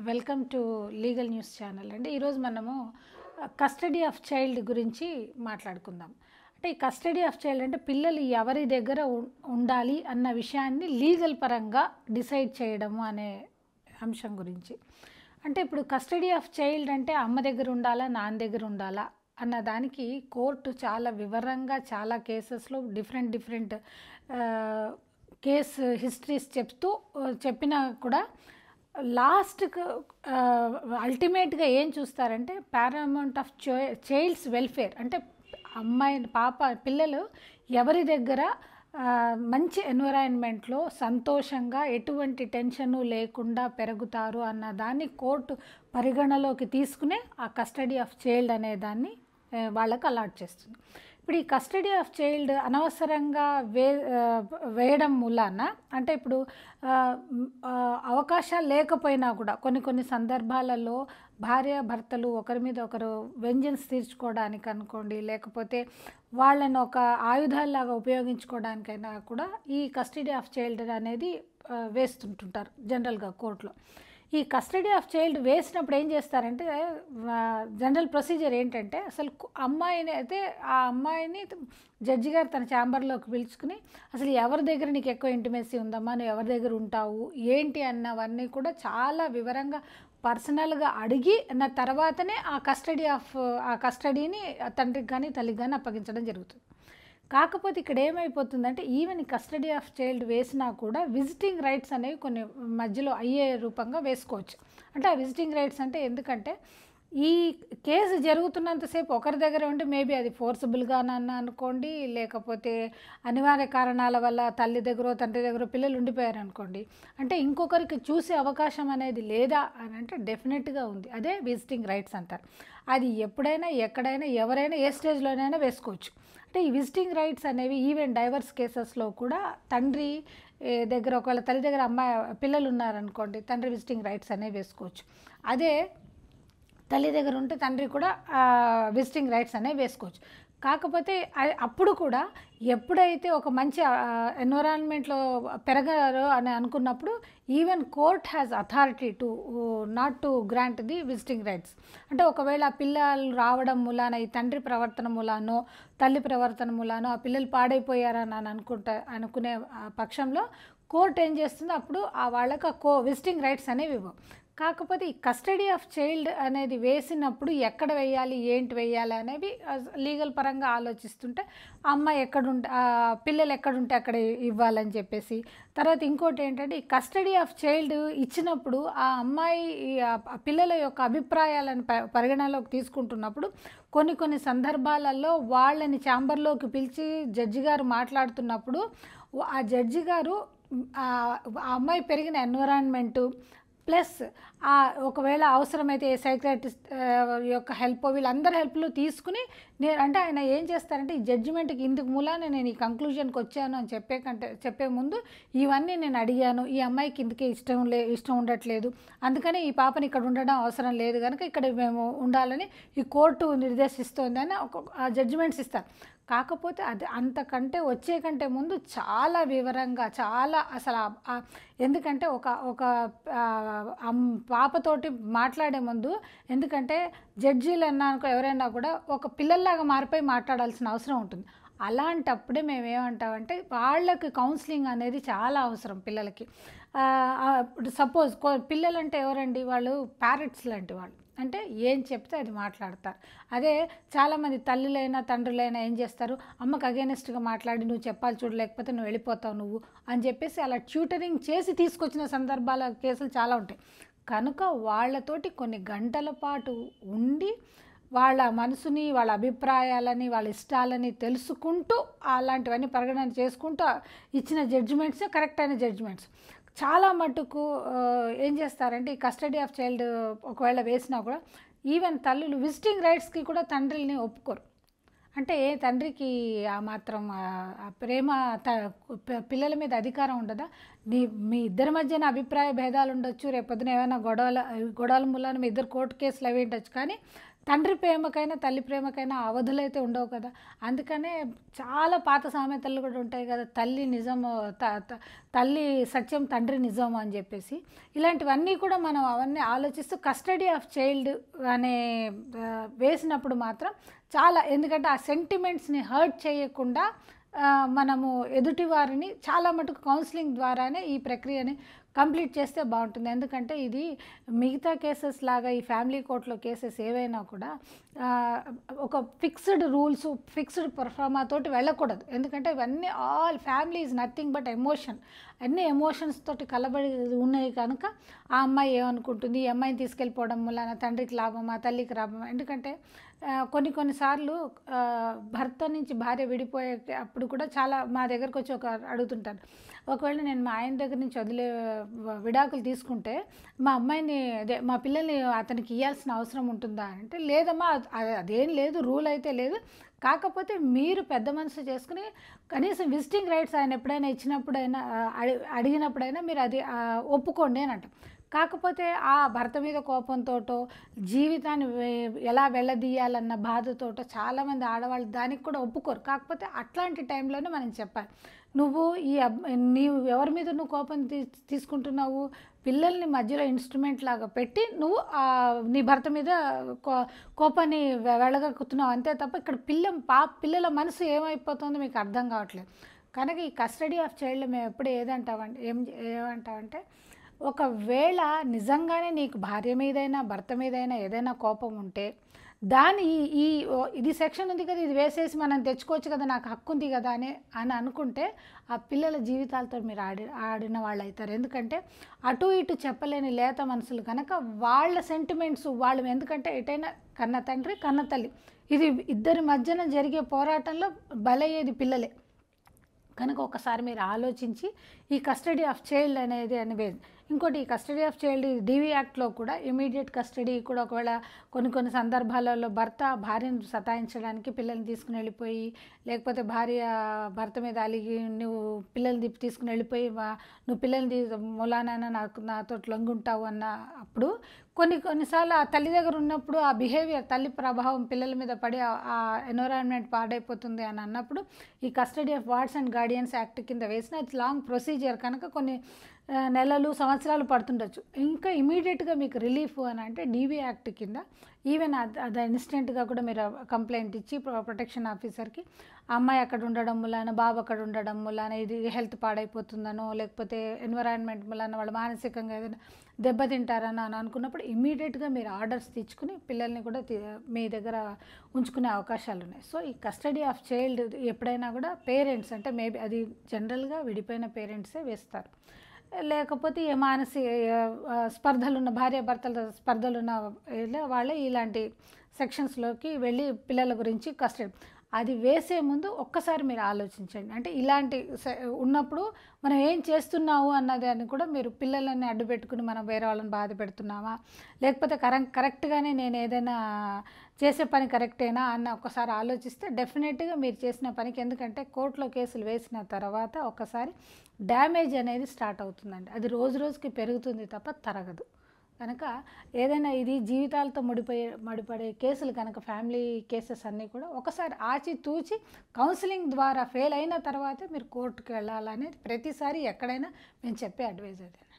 welcome to legal news channel అండి ఈరోజు మనము కస్టడీ ఆఫ్ చైల్డ్ గురించి మాట్లాడుకుందాం అంటే ఈ కస్టడీ ఆఫ్ చైల్డ్ అంటే పిల్లలు ఎవరి దగ్గర ఉం- ఉండాలి అన్న విషయాన్ని లీగల్ పరంగా డిసైడ్ చేయడము అనే అంశం గురించి అంటే ఇప్పుడు కస్టడీ ఆఫ్ చైల్డ్ అంటే అమ్మ దగ్గర ఉండాలా నాన్న దగ్గర ఉండాలా అన్న దానికి కోర్టు చాలా వివరంగా చాలా కేసెస్లో డిఫరెంట్ డిఫరెంట్ కేసు హిస్టరీస్ చెప్తూ ఆ, చెప్పినా కూడా లాస్ట్కు అల్టిమేట్గా ఏం చూస్తారంటే పారామౌంట్ ఆఫ్ చైల్డ్స్ వెల్ఫేర్ అంటే అమ్మాయి పాప పిల్లలు ఎవరి దగ్గర ఆ, మంచి ఎన్విరాన్మెంట్లో సంతోషంగా ఎటువంటి టెన్షను లేకుండా పెరుగుతారు అన్న దాన్ని కోర్టు పరిగణలోకి తీసుకునే ఆ కస్టడీ ఆఫ్ చైల్డ్ అనే దాన్ని ఆ, వాళ్ళకు అలాట్ చేస్తుంది ఇప్పుడు ఈ కస్టడీ ఆఫ్ చైల్డ్ అనవసరంగా వే ఆ, వేయడం మూలాన అంటే ఇప్పుడు ఆ, మ్, ఆ, అవకాశాలు లేకపోయినా కూడా కొన్ని కొన్ని సందర్భాలలో భార్య భర్తలు ఒకరి మీద ఒకరు వెంజన్స్ తీర్చుకోవడానికి అనుకోండి లేకపోతే వాళ్ళని ఒక ఆయుధాల్లాగా ఉపయోగించుకోవడానికైనా కూడా ఈ కస్టడీ ఆఫ్ చైల్డ్ అనేది ఆ, వేస్తుంటుంటారు జనరల్గా కోర్టులో ఈ కస్టడీ ఆఫ్ చైల్డ్ వేసినప్పుడు ఏం చేస్తారంటే జనరల్ ప్రొసీజర్ ఏంటంటే అసలు కు- అమ్మాయిని అయితే ఆ అమ్మాయిని జడ్జి గారు తన ఛాంబర్లోకి పిలుచుకుని అసలు ఎవరి దగ్గర నీకు ఎక్కువ ఇంటిమేసీ ఉందమ్మా నువ్వు ఎవరి దగ్గర ఉంటావు ఏంటి అన్నవన్నీ కూడా చాలా వివరంగా పర్సనల్గా అడిగి నా తర్వాతనే ఆ కస్టడీ ఆఫ్ ఆ కస్టడీని తండ్రికి కానీ తల్లికి కానీ అప్పగించడం జరుగుతుంది కాకపోతే ఇక్కడ ఏమైపోతుందంటే ఈవెన్ కస్టడీ ఆఫ్ చైల్డ్ వేసినా కూడా విజిటింగ్ రైట్స్ అనేవి కొన్ని మధ్యలో అయ్యే రూపంగా వేసుకోవచ్చు అంటే ఆ విజిటింగ్ రైట్స్ అంటే ఎందుకంటే ఈ కేసు జరుగుతున్నంతసేపు ఒకరి దగ్గర ఉంటే మేబీ అది ఫోర్సబుల్గానన్నా అనుకోండి లేకపోతే అనివార్య కారణాల వల్ల తల్లి దగ్గర తండ్రి దగ్గర పిల్లలు ఉండిపోయారు అనుకోండి అంటే ఇంకొకరికి చూసే అవకాశం అనేది లేదా అని అంటే డెఫినెట్గా ఉంది అదే విజిటింగ్ రైట్స్ అంటారు అది ఎప్పుడైనా ఎక్కడైనా ఎవరైనా ఏ స్టేజ్లోనైనా వేసుకోవచ్చు అంటే ఈ విజిటింగ్ రైట్స్ అనేవి ఈవెన్ డైవర్స్ కేసెస్లో కూడా తండ్రి ఏ, దగ్గర ఒకవేళ తల్లి దగ్గర అమ్మాయి పిల్లలు ఉన్నారనుకోండి తండ్రి విజిటింగ్ రైట్స్ అనేవి వేసుకోవచ్చు అదే తల్లి దగ్గర ఉంటే తండ్రి కూడా విజిటింగ్ రైట్స్ అనేవి వేసుకోవచ్చు కాకపోతే అ- అప్పుడు కూడా ఎప్పుడైతే ఒక మంచి ఎన్విరాన్మెంట్లో పెరగారో అని అనుకున్నప్పుడు even court has authority to not to grant the visiting rights అంటే ఒకవేళ ఆ పిల్లలు రావడం మూలాన ఈ తండ్రి ప్రవర్తన మూలానో తల్లి ప్రవర్తన మూలానో ఆ పిల్లలు పాడైపోయారని అని అనుకుంటా అనుకునే ఆ పక్షంలో కోర్ట్ ఏం చేస్తుందో అప్పుడు ఆ వాళ్ళకి ఆ కో విజిటింగ్ రైట్స్ అనేవి ఇవ్వవు కాకపోతే ఈ కస్టడీ ఆఫ్ చైల్డ్ అనేది వేసినప్పుడు ఎక్కడ వేయాలి ఏంటి వేయాలి అనేవి లీగల్ పరంగా ఆలోచిస్తుంటే ఆ అమ్మాయి ఎక్కడుంటే ఆ పిల్లలు ఎక్కడుంటే అక్కడ ఇవ్వాలని చెప్పేసి తర్వాత ఇంకోటి ఏంటంటే ఈ కస్టడీ ఆఫ్ చైల్డ్ ఇచ్చినప్పుడు ఆ అమ్మాయి ఈ ఆ ఆ పిల్లల యొక్క అభిప్రాయాలను ప- పరిగణలోకి తీసుకుంటున్నప్పుడు కొన్ని కొన్ని సందర్భాలలో వాళ్ళని ఛాంబర్లోకి పిలిచి జడ్జి గారు మాట్లాడుతున్నప్పుడు ఆ జడ్జి గారు ఆ ఆ అమ్మాయి పెరిగిన ఎన్విరాన్మెంటు ప్లస్ ఆ ఒకవేళ అవసరమైతే సైక్రాటిస్ట్ యొక్క హెల్ప్ వీళ్ళందరి హెల్ప్లు తీసుకుని నేను అంటే ఆయన ఏం చేస్తారంటే ఈ జడ్జిమెంట్కి ఇందుకు మూలాన నేను ఈ కంక్లూజన్కి వచ్చాను అని చెప్పే కంటే చెప్పే ముందు ఇవన్నీ నేను అడిగాను ఈ అమ్మాయికి ఇందుకే ఇష్టం లే ఇష్టం ఉండట్లేదు అందుకని ఈ పాపని ఇక్కడ ఉండడం అవసరం లేదు కనుక ఇక్కడ మేము ఉండాలని ఈ కోర్టు నిర్దేశిస్తోంది అని ఒక జడ్జిమెంట్స్ ఇస్తారు కాకపోతే అది అంతకంటే వచ్చే కంటే ముందు చాలా వివరంగా చాలా అసలు ఆ- ఆ- ఎందుకంటే ఒక ఒక ఆ, అమ్- పాపతోటి మాట్లాడే ముందు ఎందుకంటే జడ్జీలు అన్నా అనుకో ఎవరైనా కూడా ఒక పిల్లల్లాగా మారిపోయి మాట్లాడాల్సిన అవసరం ఉంటుంది అలాంటప్పుడే మేము ఏమంటామంటే వాళ్ళకి కౌన్సిలింగ్ అనేది చాలా అవసరం పిల్లలకి ఆ, ఆ, ఇప్పుడు సపోజ్ పిల్లలంటే ఎవరండి వాళ్ళు ప్యారెట్స్ లాంటి వాళ్ళు అంటే ఏం చెప్తే అది మాట్లాడతారు అదే చాలామంది తల్లులైనా తండ్రులైనా ఏం చేస్తారు అమ్మకు అగేనెస్ట్గా మాట్లాడి నువ్వు చెప్పాలి చూడు లేకపోతే నువ్వు వెళ్ళిపోతావు నువ్వు అని చెప్పేసి అలా ట్యూటరింగ్ చేసి తీసుకొచ్చిన సందర్భాల కేసులు చాలా ఉంటాయి కనుక వాళ్ళతోటి కొన్ని గంటల పాటు ఉండి వాళ్ళ మనసుని వాళ్ళ అభిప్రాయాలని వాళ్ళ ఇష్టాలని తెలుసుకుంటూ అలాంటివన్నీ పరిగణన చేసుకుంటూ ఇచ్చిన జడ్జిమెంట్సే కరెక్ట్ అయిన జడ్జిమెంట్స్ చాలా మటుకు ఆ, ఏం చేస్తారంటే ఈ కస్టడీ ఆఫ్ చైల్డ్ ఒకవేళ వేసినా కూడా ఈవెన్ తల్లులు విజిటింగ్ రైట్స్కి కూడా తండ్రిని ఒప్పుకోరు అంటే ఏ తండ్రికి ఆ మాత్రం ఆ ఆ ప్రేమ త ప- పిల్లల మీద అధికారం ఉండదా నీ మీ ఇద్దరి మధ్యన అభిప్రాయ భేదాలు ఉండొచ్చు రేపొద్దున ఏమైనా గొడవల గొడవల మూలాన మీ ఇద్దరు కోర్టు కేసులు అవి ఉండొచ్చు కానీ తండ్రి ప్రేమకైనా తల్లి ప్రేమకైనా అవధులైతే ఉండవు కదా అందుకనే చాలా పాత సామెతలు కూడా ఉంటాయి కదా తల్లి నిజము త- త- తల్లి సత్యం తండ్రి నిజం అని చెప్పేసి ఇలాంటివన్నీ కూడా మనం అవన్నీ ఆలోచిస్తూ కస్టడీ ఆఫ్ చైల్డ్ అనే ఆ, వేసినప్పుడు మాత్రం చాలా ఎందుకంటే ఆ సెంటిమెంట్స్ని హర్ట్ చేయకుండా ఆ, మనము ఎదుటి వారిని చాలా మటుకు కౌన్సిలింగ్ ద్వారానే ఈ ప్రక్రియని కంప్లీట్ చేస్తే బాగుంటుంది ఎందుకంటే ఇది మిగతా కేసెస్ లాగా ఈ ఫ్యామిలీ కోర్టులో కేసెస్ ఏవైనా కూడా ఆ, ఒక ఫిక్స్డ్ రూల్స్ ఫిక్స్డ్ పర్ఫార్మా తోటి వెళ్ళకూడదు ఎందుకంటే ఇవన్నీ all family is nothing but emotion అన్ని ఎమోషన్స్ తోటి కలబడి ఉన్నాయి కనుక ఆ అమ్మాయి ఏమనుకుంటుంది ఈ అమ్మాయిని తీసుకెళ్ళిపోవడం వల్ల తండ్రికి లాభమా తల్లికి లాభమా ఎందుకంటే ఆ, కొన్ని కొన్నిసార్లు ఆ, భర్త నుంచి భార్య విడిపోయే అప్పుడు కూడా చాలా మా దగ్గరకు వచ్చి ఒక అడుగుతుంటారు ఒకవేళ నేను మా ఆయన దగ్గర నుంచి వదిలే విడాకులు తీసుకుంటే మా అమ్మాయిని అదే మా పిల్లల్ని అతనికి ఇవ్వాల్సిన అవసరం ఉంటుందా అంటే లేదమ్మా అది- అదేం లేదు రూల్ అయితే లేదు కాకపోతే మీరు పెద్ద మనసు చేసుకుని కనీసం విజిటింగ్ రైట్స్ ఆయన ఎప్పుడైనా ఇచ్చినప్పుడైనా ఆ, అడి- అడిగినప్పుడైనా మీరు అది ఆ, ఒప్పుకోండి అని అంటాం కాకపోతే ఆ భర్త మీద కోపంతోటో జీవితాన్ని వే- ఎలా వెళ్ళదీయాలన్న బాధతోటో చాలామంది ఆడవాళ్ళు దానికి కూడా ఒప్పుకోరు కాకపోతే అట్లాంటి టైంలోనే మనం చెప్పాలి నువ్వు ఈ అబ్ నీవు ఎవరి మీద నువ్వు కోపం తీ తీసుకుంటున్నావు పిల్లల్ని మధ్యలో ఇన్స్ట్రుమెంట్ లాగా పెట్టి నువ్వు ఆ, నీ భర్త మీద కో కోపాన్ని వె- వెళ్ళగక్కుతున్నావు అంతే తప్ప ఇక్కడ పిల్ల పా పిల్లల మనసు ఏమైపోతుందో మీకు అర్థం కావట్లేదు కనుక ఈ కస్టడీ ఆఫ్ చైల్డ్ మేము ఎప్పుడు ఏదంటామంటే ఏం ఏమంటామంటే ఒకవేళ నిజంగానే నీకు భార్య మీదైనా భర్త మీదైనా ఏదైనా కోపం ఉంటే దాని ఈ- ఈ ఓ- ఇది సెక్షన్ ఉంది కదా ఇది వేసేసి మనం తెచ్చుకోవచ్చు కదా నాకు హక్కు ఉంది కదా అని అని అనుకుంటే ఆ పిల్లల జీవితాలతో మీరు ఆడి ఆడిన వాళ్ళు అవుతారు ఎందుకంటే అటు ఇటు చెప్పలేని లేత మనసులు కనుక వాళ్ళ సెంటిమెంట్స్ వాళ్ళు ఎందుకంటే ఎటైనా కన్న తండ్రి కన్న తల్లి ఇది ఇద్దరి మధ్యన జరిగే పోరాటంలో బలయ్యేది పిల్లలే కనుక ఒకసారి మీరు ఆలోచించి ఈ కస్టడీ ఆఫ్ చైల్డ్ అనేది అని వే- ఇంకోటి ఈ కస్టడీ ఆఫ్ చైల్డ్ డివి యాక్ట్లో కూడా ఇమీడియట్ కస్టడీ కూడా ఒకవేళ కొన్ని కొన్ని సందర్భాలలో భర్త భార్యను సతాయించడానికి పిల్లల్ని తీసుకుని వెళ్ళిపోయి లేకపోతే భార్య భర్త మీద అలిగి నువ్వు పిల్లల్ని దిప్పి తీసుకుని వెళ్ళిపోయి "వా- నువ్వు పిల్లల్ని తీ- మూలానైనా నాకు నాతో లొంగుంటావు అన్న అప్పుడు కొన్ని కొన్నిసార్లు ఆ తల్లి దగ్గర ఉన్నప్పుడు ఆ బిహేవియర్ తల్లి ప్రభావం పిల్లల మీద పడి ఆ- ఆ ఎన్విరాన్మెంట్ పాడైపోతుంది అని అన్నప్పుడు ఈ custody of wards and guardians act కింద వేసిన ఇట్స్ లాంగ్ ప్రొసీజర్ కనుక కొన్ని ఆ, నెలలు సంవత్సరాలు పడుతుండొచ్చు ఇంకా ఇమీడియట్గా మీకు రిలీఫ్ అని అంటే డీవీ యాక్ట్ కింద ఈవెన్ అది ఇన్స్టెంట్గా కూడా మీరు కంప్లైంట్ ఇచ్చి ప్రొ- ప్రొటెక్షన్ ఆఫీసర్కి అమ్మాయి అక్కడ ఉండడం మూలాన బాబు అక్కడ ఉండడం మూలాన ఇది హెల్త్ పాడైపోతుందనో లేకపోతే ఎన్విరాన్మెంట్ మూలాన వాళ్ళు మానసికంగా ఏదైనా దెబ్బతింటారని అని అనుకున్నప్పుడు ఇమీడియట్గా మీరు ఆర్డర్స్ తెచ్చుకుని పిల్లల్ని కూడా తీ- మీ దగ్గర ఉంచుకునే అవకాశాలు ఉన్నాయి సో ఈ కస్టడీ ఆఫ్ చైల్డ్ ఎప్పుడైనా కూడా పేరెంట్స్ అంటే మేబీ అది జనరల్గా విడిపోయిన పేరెంట్సే వేస్తారు లేకపోతే ఏ మానసిక ఆ, స్పర్ధలున్న భార్య భర్తల స్పర్ధలున్న ఇలా వాళ్ళే ఇలాంటి సెక్షన్స్లోకి వెళ్ళి పిల్లల గురించి కస్టడీ అది వేసే ముందు ఒక్కసారి మీరు ఆలోచించండి అంటే ఇలాంటి స- ఉన్నప్పుడు మనం ఏం చేస్తున్నావు అన్నది అని కూడా మీరు పిల్లలని అడ్డు పెట్టుకుని మనం వేరే వాళ్ళని బాధ పెడుతున్నామా లేకపోతే కరెక్ట్ కరెక్ట్గానే నేను ఏదైనా చేసే పని కరెక్టేనా అన్న ఒకసారి ఆలోచిస్తే డెఫినెట్గా మీరు చేసిన పనికి ఎందుకంటే కోర్టులో కేసులు వేసిన తర్వాత ఒకసారి డ్యామేజ్ అనేది స్టార్ట్ అవుతుందండి అది రోజు రోజుకి పెరుగుతుంది తప్ప తరగదు కనుక ఏదైనా ఇది జీవితాలతో ముడిపోయే ముడిపడే కేసులు కనుక ఫ్యామిలీ కేసెస్ అన్నీ కూడా ఒకసారి ఆచి తూచి కౌన్సిలింగ్ ద్వారా ఫెయిల్ అయిన తర్వాతే మీరు కోర్టుకు వెళ్ళాలనేది ప్రతిసారి ఎక్కడైనా మేము చెప్పే అడ్వైజ్ అదే